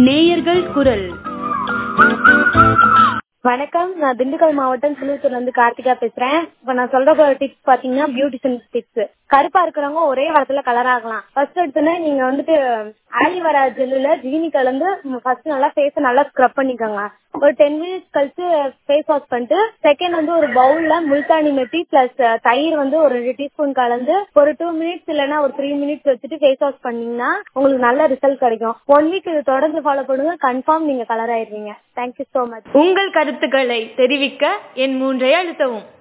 நேயர்கள் குரல் வணக்கம் நான் திண்டுக்கல் மாவட்டம் சிலுவத்தூர்ல இருந்து கார்த்திகா பேசுறேன் இப்ப நான் சொல்ற டிப்ஸ் பாத்தீங்கன்னா பியூட்டிஷியன் டிப்ஸ் கருப்பா இருக்கிறவங்க ஒரே வாரத்துல கலர் ஆகலாம் ஃபர்ஸ்ட் எடுத்தோன்னே நீங்க வந்துட்டு ஆலிவரா ஜெல்லுல ஜீனி கலந்து ஃபர்ஸ்ட் நல்லா ஃபேஸ நல்லா ஸ்க்ரப் பண்ணிக்கோங்க ஒரு டென் மினிட்ஸ் கழிச்சு ஃபேஸ் வாஷ் பண்ணிட்டு செகண்ட் வந்து ஒரு பவுல்ல முல்தானி மெட்டி பிளஸ் தயிர் வந்து ஒரு ரெண்டு டீஸ்பூன் கலந்து ஒரு டூ மினிட்ஸ் இல்லைன்னா ஒரு த்ரீ மினிட்ஸ் வச்சுட்டு ஃபேஸ் வாஷ் பண்ணீங்கன்னா உங்களுக்கு நல்ல ரிசல்ட் கிடைக்கும் ஒன் வீக் இது தொடர்ந்து ஃபாலோ பண்ணுங்க கன்ஃபார்ம் நீங்க கலர் ஆயிடுவீங்க தேங்க்யூ சோ மச் உங்கள் கருத்துக்களை தெரிவிக்க என் மூன்றை அழுத்தவும்